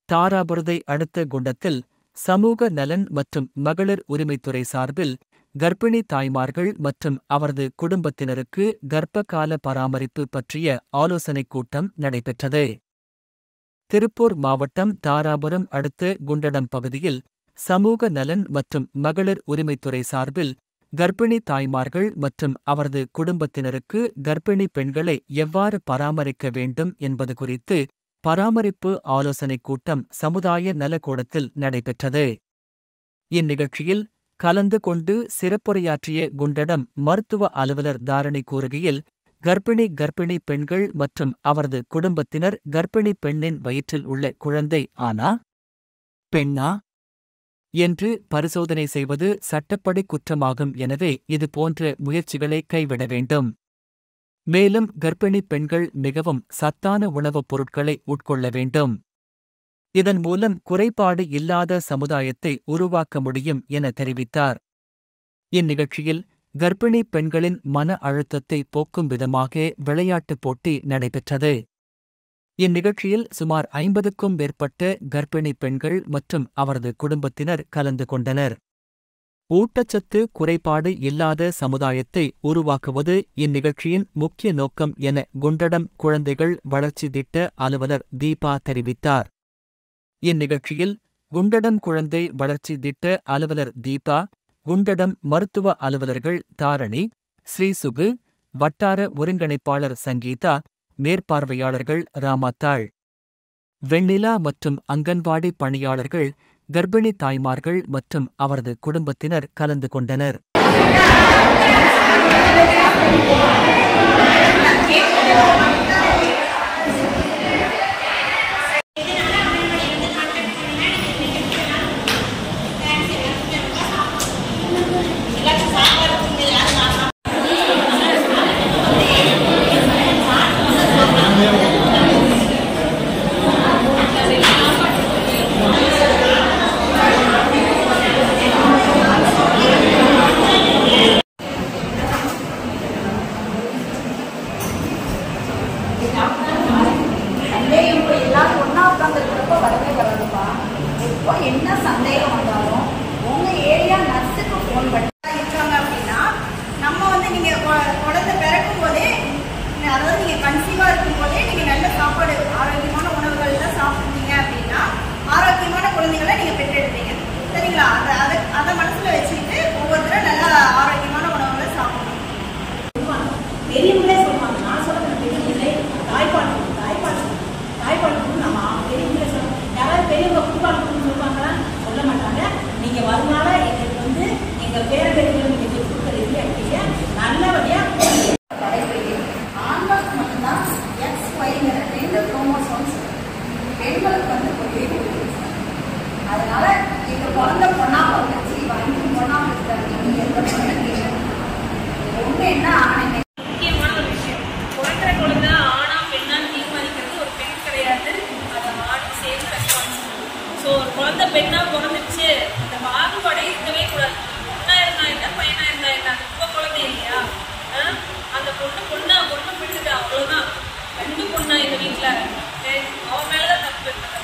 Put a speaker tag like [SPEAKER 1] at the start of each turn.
[SPEAKER 1] தாராபுரதை அடுத்த குண்டத்தில் சமூக நலன் மற்றும் மகளிர் உரிமைத்துறை சார்பில் கர்ப்பிணி தாய்மார்கள் மற்றும் அவரது குடும்பத்தினருக்கு கர்ப்பகால பராமரிப்பு பற்றிய ஆலோசனைக் கூட்டம் நடைபெற்றது திருப்பூர் மாவட்டம் தாராபுரம் அடுத்த குண்டடம் பகுதியில் சமூக நலன் மற்றும் மகளிர் உரிமைத்துறை சார்பில் கர்ப்பிணி தாய்மார்கள் மற்றும் அவரது குடும்பத்தினருக்கு கர்ப்பிணி பெண்களை எவ்வாறு பராமரிக்க வேண்டும் என்பது குறித்து பராமரிப்பு ஆலோசனைக் கூட்டம் சமுதாய நலக்கூடத்தில் நடைபெற்றது இந்நிகழ்ச்சியில் கலந்து கொண்டு சிறப்புரையாற்றிய குண்டடம் மருத்துவ அலுவலர் தாரணி கூறுகையில் கர்ப்பிணி கர்ப்பிணி பெண்கள் மற்றும் அவரது குடும்பத்தினர் கர்ப்பிணி பெண்ணின் வயிற்றில் உள்ள குழந்தை ஆனா பெண்ணா என்று பரிசோதனை செய்வது சட்டப்படி குற்றமாகும் எனவே இது போன்ற முயற்சிகளை கைவிட வேண்டும் மேலும் கர்ப்பிணி பெண்கள் மிகவும் சத்தான உணவுப் பொருட்களை உட்கொள்ள வேண்டும் இதன் மூலம் குறைபாடு இல்லாத சமுதாயத்தை உருவாக்க முடியும் என தெரிவித்தார் இந்நிகழ்ச்சியில் கர்ப்பிணி பெண்களின் மன அழுத்தத்தை போக்கும் விதமாக விளையாட்டுப் போட்டி நடைபெற்றது இந்நிகழ்ச்சியில் சுமார் ஐம்பதுக்கும் மேற்பட்ட கர்ப்பிணி பெண்கள் மற்றும் அவரது குடும்பத்தினர் கலந்து கொண்டனர் ஊட்டச்சத்து குறைபாடு இல்லாத சமுதாயத்தை உருவாக்குவது இந்நிகழ்ச்சியின் முக்கிய நோக்கம் என குண்டடம் குழந்தைகள் வளர்ச்சி திட்ட அலுவலர் தீபா தெரிவித்தார் இந்நிகழ்ச்சியில் குண்டடம் குழந்தை வளர்ச்சி திட்ட அலுவலர் தீபா குண்டடம் மருத்துவ அலுவலர்கள் தாரணி ஸ்ரீசுகு வட்டார ஒருங்கிணைப்பாளர் சங்கீதா மேற்பார்வையாளர்கள் ராமாத்தாள் வெண்ணிலா மற்றும் அங்கன்வாடி பணியாளர்கள் கர்ப்பிணி தாய்மார்கள் மற்றும் அவரது குடும்பத்தினர் கலந்து கொண்டனர்
[SPEAKER 2] சந்தேகம் இப்போ எல்லாரும் ஒன்றா உட்காந்துருக்கிறப்ப வரவே வராதுப்பா எப்போ என்ன சந்தேகம் வந்தாலும் உங்கள் ஏரியா நர்ஸுக்கு ஃபோன் பண்ணி இருக்காங்க அப்படின்னா நம்ம வந்து நீங்கள் குழந்தை பிறக்கும் போதே அதாவது நீங்கள் கன்சீவாக இருக்கும் போதே நீங்கள் நல்ல சாப்பாடு ஆரோக்கியமான உணவுகள்லாம் சாப்பிட்டீங்க அப்படின்னா ஆரோக்கியமான குழந்தைகளை நீங்கள் பெற்றெடுப்பீங்க சரிங்களா அதை அதை அதை மனசில் வச்சுக்கிட்டு ஒவ்வொருத்தரும் நல்ல ஆரோக்கியமான உணவுகளை சாப்பிடணும்
[SPEAKER 3] பெரியவங்களே சொல்லுவாங்க நான் சொல்ல பெரியவங்களே தாய்ப்பால் கொடு, தாய்ப்பால் கொடு, தாய்ப்பால் கொடு நம்ம பெரியவங்களே சொல்லுவாங்க யாராவது பெரியவங்க புதுப்பால் கொடுன்னு சொல்லுவாங்களா சொல்ல மாட்டாங்க நீங்க வருமானா எங்களுக்கு வந்து எங்க பேர பெரியவங்க நீங்க சொல்லி கொடுக்குறீங்க அப்படிங்க நல்லபடியா
[SPEAKER 2] படைப்பில் ஆண்களுக்கு மட்டும்தான் எக்ஸ் ஒய்ங்கிற ரெண்டு குரோமோசோம்ஸ் பெண்களுக்கு வந்து ஒரே ஒரு அதனால எங்க குழந்தை பொண்ணா பிறந்துச்சு வாங்கி பொண்ணா பிறந்தாங்க எந்த பொண்ணு கேட்கணும் ஒண்ணு என்ன ஆணைங்க
[SPEAKER 4] முக்கியமான ஒரு விஷயம் பிறக்கிற குழந்தை ஆணா பெண்ணான்னு தீர்மானிக்கிறது ஒரு பெண் கிடையாது அது ஆணும் சேர்ந்து ரெஸ்பான்சிபிள் ஸோ ஒரு குழந்தை பெண்ணா பிறந்துச்சு அந்த பாகுபாடே இருக்கவே கூடாது பொண்ணா இருந்தா என்ன பையனா இருந்தா என்ன அது உங்க குழந்தை இல்லையா ஆ? அந்த பொண்ணு பொண்ணா பொண்ணு விட்டுட்டு அவ்வளவுதான் ரெண்டு பொண்ணா எங்க வீட்டுல அவன் மேலதான் தப்பு